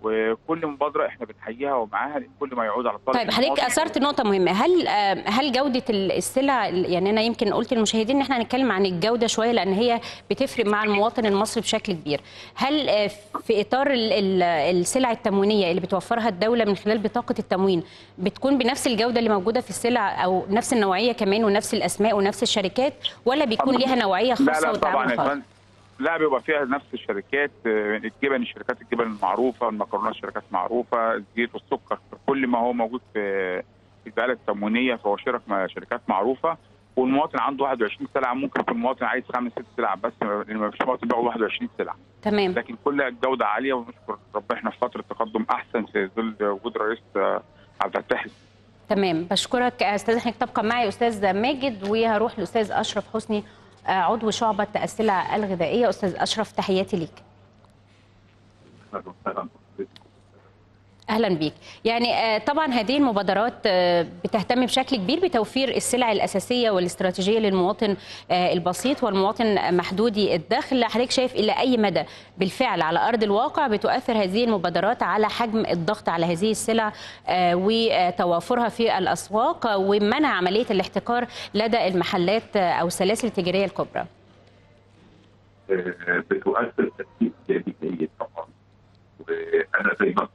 وكل مبادره احنا بنحييها ومعاها لأن كل ما يعود على صالح طيب حضرتك المواطن. اثرت نقطه مهمه هل آه، هل جوده ال- السلع يعني انا يمكن قلت للمشاهدين ان احنا هنتكلم عن الجوده شويه لان هي بتفرق مع المواطن المصري بشكل كبير هل آه، في اطار ال- ال- السلع التموينيه اللي بتوفرها الدوله من خلال بطاقه التموين بتكون بنفس الجوده اللي موجوده في السلع او نفس النوعيه كمان ونفس الاسماء ونفس الشركات ولا بيكون ليها نوعيه لا خاصه لا طبعا وتعامل يا خاص فندم لا بيبقى فيها نفس الشركات آه، الجبن الشركات الجبن المعروفه المكرونات شركات معروفه الزيت والسكر كل ما هو موجود في في البقاله التموينيه فهو شرك مع شركات معروفه والمواطن عنده 21 سلعه ممكن يكون المواطن عايز خمس ست سلع بس لان ما فيش مواطن بياخد 21 سلعه تمام لكن كلها الجوده عاليه ونشكر ربنا احنا في فتره تقدم احسن في ظل وجود الرئيس آه، عبد الفتاح السيسي. تمام بشكرك استاذ حضرتك تبقى معي استاذ ماجد وهروح لاستاذ اشرف حسني آه، عضو شعبه السلع الغذائيه استاذ اشرف تحياتي ليك اهلا بيك يعني آه، طبعا هذه المبادرات آه، بتهتم بشكل كبير بتوفير السلع الاساسيه والاستراتيجيه للمواطن آه، البسيط والمواطن محدودي الدخل حضرتك شايف الى اي مدى بالفعل على ارض الواقع بتؤثر هذه المبادرات على حجم الضغط على هذه السلع آه، وتوافرها في الاسواق ومنع عمليه الاحتكار لدى المحلات آه، او السلاسل التجاريه الكبرى بتؤثر تأثير إيجابي جيد طبعا وأنا دايما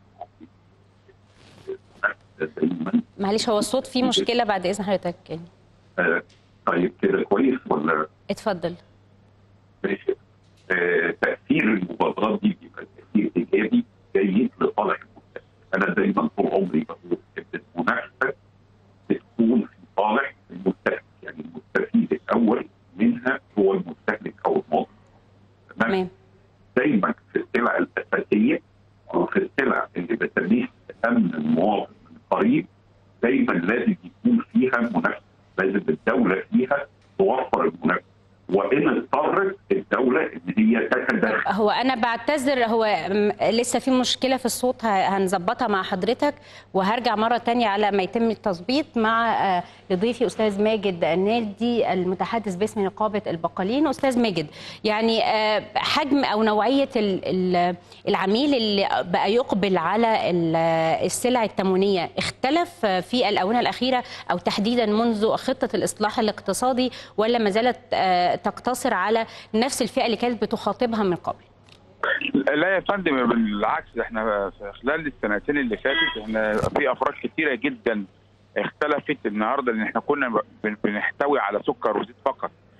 دايما معلش هو الصوت فيه مشكله بعد اذن حضرتك يعني آه، طيب كده كويس ولا اتفضل ماشي آه، تأثير المبادرات دي بيبقى تأثير إيجابي جيد لصالح المستهلك أنا دايما طول عمري بقول إن المنافسة بتكون في صالح المستهلك يعني المستفيد الأول منها هو المستهلك أو المواطن تمام دايما في السلع الاساسيه وفي السلع اللي بتميز امن المواطن من قريب دايما لازم يكون فيها منافسه لازم الدوله فيها توفر المنافسه وان اضطرت الدوله ان هي تتدخل هو انا بعتذر هو م- لسه في مشكله في الصوت ه- هنظبطها مع حضرتك وهرجع مره تانية على ما يتم التظبيط مع آه، لضيفي استاذ ماجد النادي المتحدث باسم نقابه البقالين استاذ ماجد يعني آه، حجم او نوعيه ال- ال- العميل اللي بقى يقبل على ال- السلع التموينيه اختلف آه، في الاونه الاخيره او تحديدا منذ خطه الاصلاح الاقتصادي ولا ما زالت آه، تقتصر على نفس الفئه اللي كانت بتخاطبها من قبل لا يا فندم بالعكس احنا في خلال السنتين اللي فاتت احنا في افراد كتيره جدا اختلفت النهارده لان احنا كنا بن- بنحتوي على سكر وزيت فقط فكان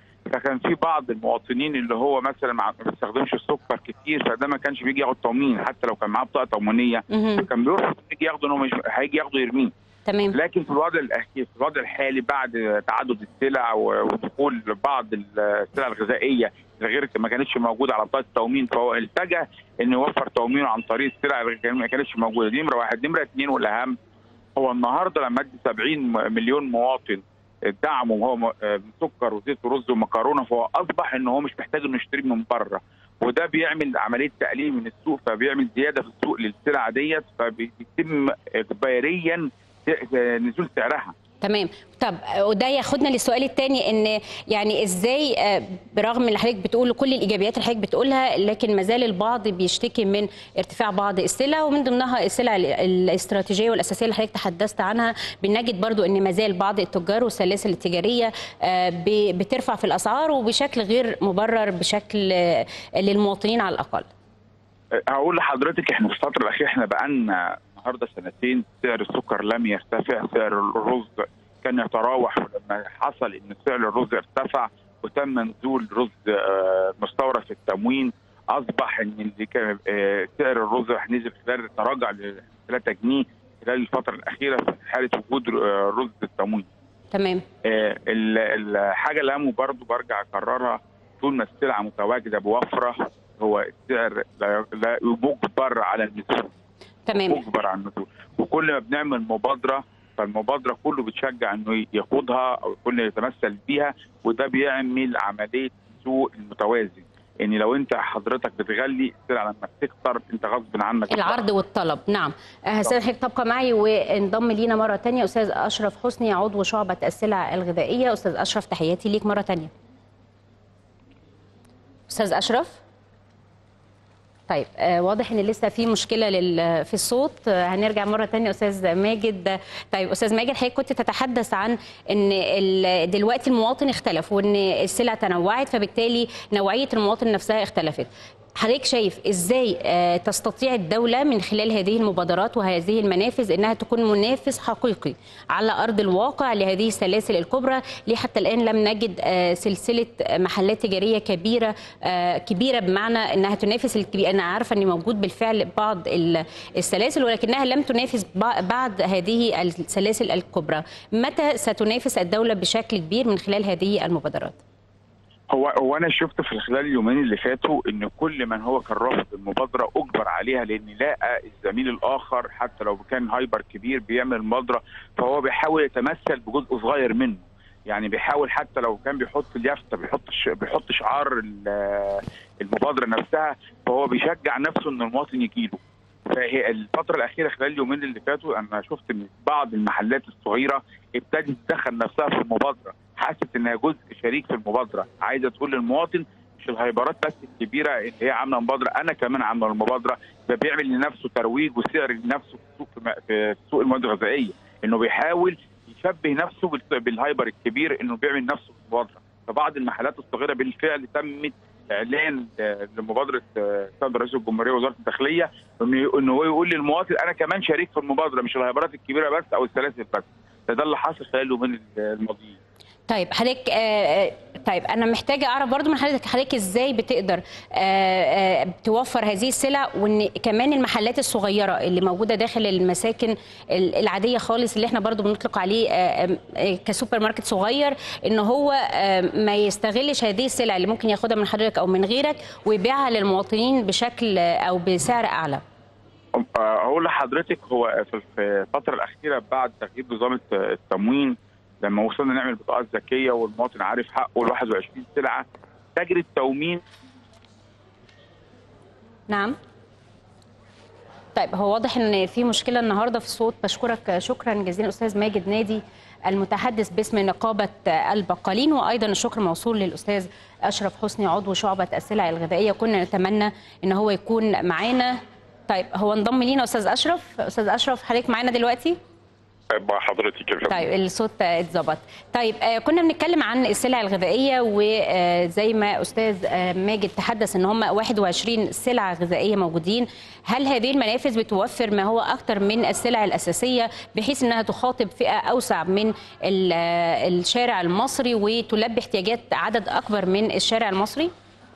فكان في بعض المواطنين اللي هو مثلا ما ما بيستخدمش السكر كتير فده ما كانش بيجي ياخد تموين حتى لو كان معاه بطاقه تموينيه مهم. كان بيرفض يجي ياخده ان هو مش هيجي ياخده يرميه تمام لكن في الوضع الاخير في الوضع الحالي بعد تعدد السلع و- ودخول بعض السلع الغذائيه غير ما كانتش موجوده على بطاقه التموين فهو التجا انه يوفر تموينه عن طريق السلع اللي كان- ما كانتش موجوده دي نمره واحد نمره اثنين والاهم هو النهارده لما ادي 70 م- مليون مواطن دعمه وهو م- آه، سكر وزيت ورز ومكرونه فهو اصبح ان هو مش محتاج انه يشتري من بره وده بيعمل عمليه تقليل من السوق فبيعمل زياده في السوق للسلع ديت فبيتم اجباريا ت- نزول سعرها تمام طب وده ياخدنا للسؤال الثاني ان يعني ازاي آه، برغم اللي حضرتك بتقول كل الايجابيات اللي حضرتك بتقولها لكن ما زال البعض بيشتكي من ارتفاع بعض السلع ومن ضمنها السلع ال- الاستراتيجيه والاساسيه اللي حضرتك تحدثت عنها بنجد برضو ان ما زال بعض التجار والسلاسل التجاريه آه، ب- بترفع في الاسعار وبشكل غير مبرر بشكل آه، للمواطنين على الاقل هقول لحضرتك احنا في الفتره الاخيره احنا بقالنا النهارده سنتين سعر السكر لم يرتفع سعر الرز كان يتراوح ولما حصل ان سعر الرز ارتفع وتم نزول رز آه، مستورد في التموين اصبح ان اللي كان آه، سعر الرز راح نزل خلال تراجع ل 3 جنيه خلال الفتره الاخيره في حاله وجود آه، رز التموين تمام آه، ال- الحاجه الاهم برضو برجع اكررها طول ما السلعه متواجده بوفره هو السعر لا لا مجبر على النزول تمام مجبر على النزول وكل ما بنعمل مبادره فالمبادره كله بتشجع انه ياخدها او كل يتمثل بيها وده بيعمل عمليه سوق المتوازن ان لو انت حضرتك بتغلي السلعه لما بتكتر انت غصب عنك العرض والطلب نعم هستاذن حضرتك تبقى معي وانضم لينا مره تانية استاذ اشرف حسني عضو شعبه السلع الغذائيه استاذ اشرف تحياتي ليك مره تانية استاذ اشرف طيب آه واضح ان لسه في مشكله لل... في الصوت آه هنرجع مره تانية استاذ ماجد طيب استاذ ماجد حضرتك كنت تتحدث عن ان ال... دلوقتي المواطن اختلف وان السلع تنوعت فبالتالي نوعيه المواطن نفسها اختلفت حضرتك شايف ازاي آه، تستطيع الدوله من خلال هذه المبادرات وهذه المنافذ انها تكون منافس حقيقي على ارض الواقع لهذه السلاسل الكبرى ليه حتى الان لم نجد آه، سلسله محلات تجاريه كبيره آه، كبيره بمعنى انها تنافس الكبير انا عارفه ان موجود بالفعل بعض ال- السلاسل ولكنها لم تنافس بع- بعد هذه السلاسل الكبرى متى ستنافس الدوله بشكل كبير من خلال هذه المبادرات هو هو انا شفت في خلال اليومين اللي فاتوا ان كل من هو كان رافض المبادره اجبر عليها لان لقى الزميل الاخر حتى لو كان هايبر كبير بيعمل المبادره فهو بيحاول يتمثل بجزء صغير منه يعني بيحاول حتى لو كان بيحط اليافطه بيحط ش- بيحط شعار ال- المبادره نفسها فهو بيشجع نفسه ان المواطن يجيله فهي الفترة الأخيرة خلال اليومين اللي فاتوا أنا شفت إن بعض المحلات الصغيرة ابتدت تدخل نفسها في المبادرة، حست إنها جزء شريك في المبادرة، عايزة تقول للمواطن مش الهايبرات بس الكبيرة اللي هي عاملة مبادرة، أنا كمان عاملة المبادرة، ده بيعمل لنفسه ترويج وسعر لنفسه في سوق في سوق المواد الغذائية، إنه بيحاول يشبه نفسه بال- بالهايبر الكبير إنه بيعمل نفسه في المبادرة، فبعض المحلات الصغيرة بالفعل تمت اعلان آه، لمبادره آه، السيد رئيس الجمهوريه ووزاره الداخليه انه انه هو يقول للمواطن انا كمان شريك في المبادره مش الهايبرات الكبيره بس او السلاسل بس ده, ده اللي حصل خلال اليومين الماضيين طيب حضرتك آه، آه، طيب انا محتاجه اعرف برضو من حضرتك حضرتك ازاي بتقدر آه، آه، توفر هذه السلع وان كمان المحلات الصغيره اللي موجوده داخل المساكن ال- العاديه خالص اللي احنا برضو بنطلق عليه آه، آه، كسوبر ماركت صغير ان هو آه، ما يستغلش هذه السلع اللي ممكن ياخدها من حضرتك او من غيرك ويبيعها للمواطنين بشكل آه، او بسعر اعلى آه، اقول لحضرتك هو في في الفتره الاخيره بعد تغيير نظام الت- التموين لما وصلنا نعمل بطاقات ذكيه والمواطن عارف حقه ال 21 سلعه تجري التومين نعم طيب هو واضح ان في مشكله النهارده في الصوت بشكرك شكرا جزيلا استاذ ماجد نادي المتحدث باسم نقابه البقالين وايضا الشكر موصول للاستاذ اشرف حسني عضو شعبه السلع الغذائيه كنا نتمنى ان هو يكون معانا طيب هو انضم لينا استاذ اشرف استاذ اشرف حضرتك معانا دلوقتي مع حضرتك يا فندم. طيب الصوت اتظبط طيب آه، كنا بنتكلم عن السلع الغذائيه وزي ما استاذ آه، ماجد تحدث ان هم 21 سلعه غذائيه موجودين هل هذه المنافذ بتوفر ما هو اكثر من السلع الاساسيه بحيث انها تخاطب فئه اوسع من ال- آه، الشارع المصري وتلبي احتياجات عدد اكبر من الشارع المصري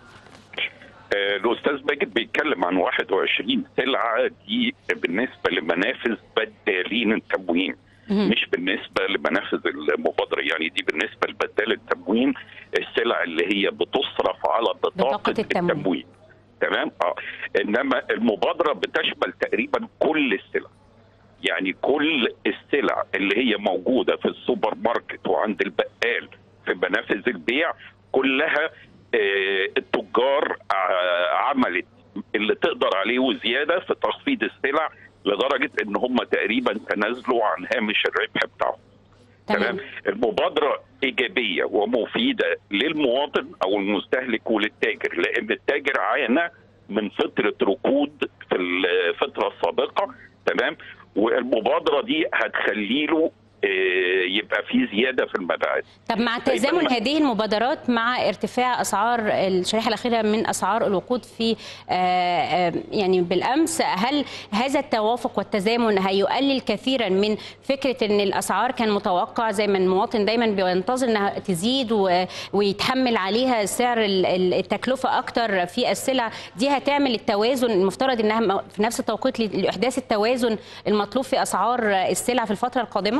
آه، الاستاذ ماجد بيتكلم عن 21 سلعه دي بالنسبه لمنافذ بدالين التموين مهم. مش بالنسبه لمنافذ المبادره يعني دي بالنسبه لبدال التموين السلع اللي هي بتصرف على بطاقه التموين. التموين تمام اه انما المبادره بتشمل تقريبا كل السلع يعني كل السلع اللي هي موجوده في السوبر ماركت وعند البقال في منافذ البيع كلها آه، التجار آه، عملت اللي تقدر عليه وزياده في تخفيض السلع لدرجه ان هم تقريبا تنازلوا عن هامش الربح بتاعهم تمام المبادره ايجابيه ومفيده للمواطن او المستهلك وللتاجر لان التاجر عانى من فتره ركود في الفتره السابقه تمام والمبادره دي هتخلي له آه، يبقى في زياده في المبيعات طب مع تزامن هذه المبادرات مع ارتفاع اسعار الشريحه الاخيره من اسعار الوقود في آه، آه، يعني بالامس هل هذا التوافق والتزامن هيقلل كثيرا من فكره ان الاسعار كان متوقع زي ما المواطن دايما بينتظر انها تزيد و- ويتحمل عليها سعر ال- ال- التكلفه اكتر في السلع دي هتعمل التوازن المفترض انها م- في نفس التوقيت لاحداث التوازن المطلوب في اسعار السلع في الفتره القادمه؟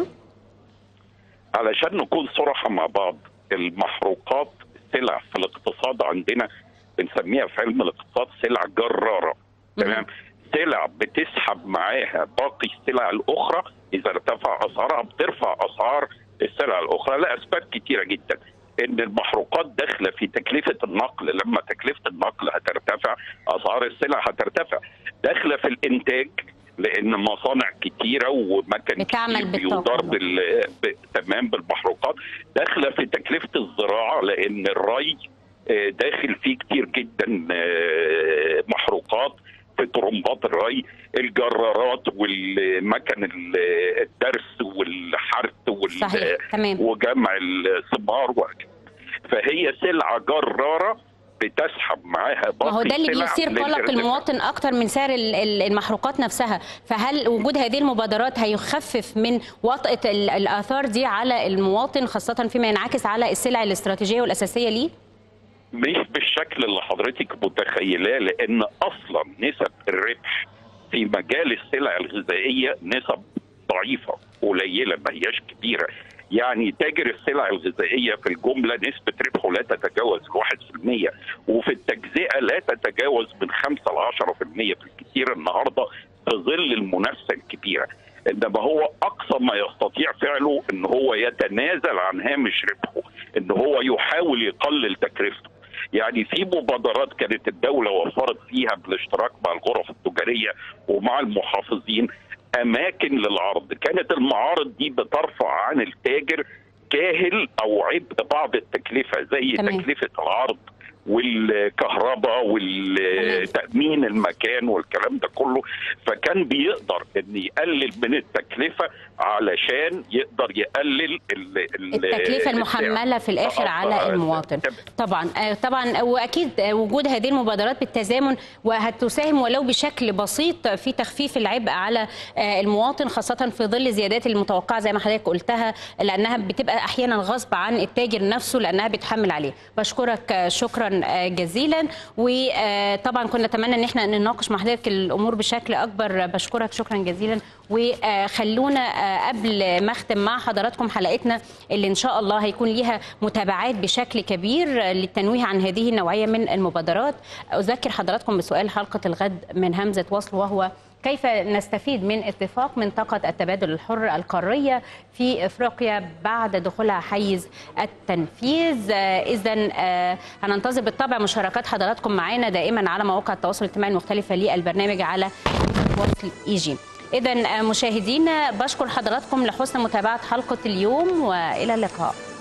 علشان نكون صراحة مع بعض المحروقات سلع في الاقتصاد عندنا بنسميها في علم الاقتصاد سلع جرارة تمام سلع بتسحب معاها باقي السلع الأخرى إذا ارتفع أسعارها بترفع أسعار السلع الأخرى لأسباب كتيرة جدا ان المحروقات داخله في تكلفه النقل لما تكلفه النقل هترتفع اسعار السلع هترتفع داخله في الانتاج لان مصانع كتيره ومكن بتعمل كتير بالطاقة. بيدار بال... ب... تمام بالمحروقات داخله في تكلفه الزراعه لان الري آه، داخل فيه كتير جدا آه، محروقات في طرمبات الري الجرارات والمكن ال- الدرس والحرث وال... صحيح، تمام. وجمع الثمار وهكذا فهي سلعه جراره بتسحب معاها ما باقي هو ده اللي السلع بيثير قلق للارتفاع. المواطن اكتر من سعر ال- ال- المحروقات نفسها فهل وجود هذه المبادرات هيخفف من وطأة ال- الاثار دي على المواطن خاصه فيما ينعكس على السلع الاستراتيجيه والاساسيه ليه مش بالشكل اللي حضرتك متخيلاه لان اصلا نسب الربح في مجال السلع الغذائيه نسب ضعيفه قليله ما هياش كبيره يعني تاجر السلع الغذائيه في الجمله نسبه ربحه لا تتجاوز الواحد في المية وفي التجزئه لا تتجاوز من 5 ل 10% في الكثير النهارده في ظل المنافسه الكبيره انما هو اقصى ما يستطيع فعله ان هو يتنازل عن هامش ربحه ان هو يحاول يقلل تكلفته يعني في مبادرات كانت الدوله وفرت فيها بالاشتراك مع الغرف التجاريه ومع المحافظين اماكن للعرض كانت المعارض دي بترفع عن التاجر كاهل او عبء بعض التكلفه زي تمام. تكلفه العرض والكهرباء والتامين المكان والكلام ده كله فكان بيقدر ان يقلل من التكلفه علشان يقدر يقلل ال- ال- التكلفه المحمله في الاخر آه، على آه، المواطن طبعا آه، طبعا واكيد آه، وجود هذه المبادرات بالتزامن وهتساهم ولو بشكل بسيط في تخفيف العبء على آه، المواطن خاصه في ظل الزيادات المتوقعه زي ما حضرتك قلتها لانها بتبقى احيانا غصب عن التاجر نفسه لانها بتحمل عليه بشكرك آه، شكرا آه، جزيلا وطبعا كنا نتمنى ان احنا نناقش مع حضرتك الامور بشكل اكبر بشكرك شكرا جزيلا وخلونا آه، قبل ما اختم مع حضراتكم حلقتنا اللي ان شاء الله هيكون ليها متابعات بشكل كبير آه، للتنويه عن هذه النوعيه من المبادرات اذكر حضراتكم بسؤال حلقه الغد من همزه وصل وهو كيف نستفيد من اتفاق منطقة التبادل الحر القارية في افريقيا بعد دخولها حيز التنفيذ اذا هننتظر بالطبع مشاركات حضراتكم معنا دائما على مواقع التواصل الاجتماعي المختلفة للبرنامج على وصل ايجي اذا مشاهدينا بشكر حضراتكم لحسن متابعة حلقة اليوم والى اللقاء